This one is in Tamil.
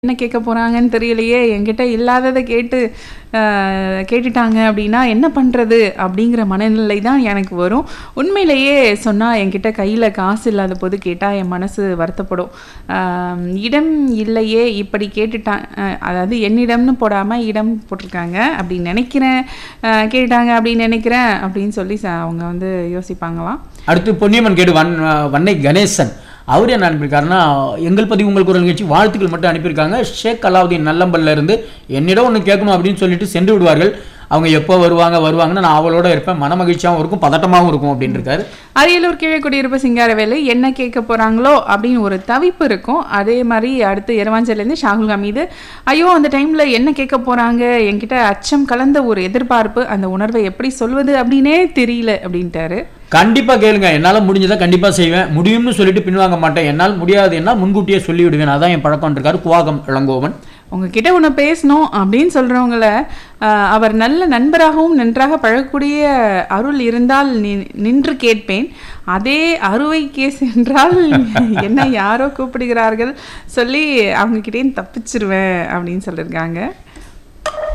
என்ன கேட்க போறாங்கன்னு தெரியலையே என்கிட்ட இல்லாததை கேட்டு அஹ், கேட்டுட்டாங்க அப்படின்னா என்ன பண்றது அப்படிங்கிற மனநிலை தான் எனக்கு வரும் உண்மையிலேயே சொன்னா என்கிட்ட கையில காசு இல்லாத போது கேட்டா என் மனசு வருத்தப்படும் ஆம், இடம் இல்லையே இப்படி கேட்டுட்டான் அஹ், அதாவது என்னிடம்னு போடாம இடம் போட்டிருக்காங்க அப்படி நினைக்கிறேன் அஹ், கேட்டாங்க அப்படின்னு நினைக்கிறேன் அப்படின்னு சொல்லி ச- அவங்க வந்து யோசிப்பாங்களாம் அடுத்து பொன்னியம்மன் கேடு வன் வன்னை கணேசன் அவர் என்ன அனுப்பியிருக்காருன்னா எங்கள் பதிவு உங்கள் குரல் நிகழ்ச்சி வாழ்த்துக்கள் மட்டும் அனுப்பியிருக்காங்க ஷேக் அலாவுதீன் நல்லம்பல்ல இருந்து என்னிடம் ஒன்று கேட்கணும் அப்படின்னு சொல்லிட்டு சென்று விடுவார்கள் அவங்க எப்போ வருவாங்க வருவாங்கன்னு நான் அவளோட இருப்பேன் மன மகிழ்ச்சியாகவும் இருக்கும் பதட்டமாகவும் இருக்கும் அப்படின்னு இருக்காரு அரியலூர் கீழே குடியிருப்பு சிங்காரவேலு என்ன கேட்க போறாங்களோ அப்படின்னு ஒரு தவிப்பு இருக்கும் அதே மாதிரி அடுத்து எரவாஞ்சலேருந்து ஷாகுல் ஹமீது ஐயோ அந்த டைம்ல என்ன கேட்க போறாங்க என்கிட்ட அச்சம் கலந்த ஒரு எதிர்பார்ப்பு அந்த உணர்வை எப்படி சொல்வது அப்படின்னே தெரியல அப்படின்ட்டாரு கண்டிப்பா கேளுங்க என்னால முடிஞ்சதை கண்டிப்பா செய்வேன் முடியும்னு சொல்லிட்டு பின்வாங்க மாட்டேன் என்னால் முடியாது என்னால் முன்கூட்டியே சொல்லி விடுவேன் அதான் என் பழக்கம் இருக்காரு குவாகம் இளங்கோவன் உங்ககிட்ட ஒன்று பேசணும் அப்படின்னு சொல்றவங்கள ஆஹ், அவர் நல்ல நண்பராகவும் நன்றாக பழகக்கூடிய அருள் இருந்தால் நி- நின்று கேட்பேன் அதே அறுவை கேஸ் என்றால் என்ன யாரோ கூப்பிடுகிறார்கள் சொல்லி அவங்க கிட்டேயும் தப்பிச்சிருவேன் அப்படின்னு சொல்லியிருக்காங்க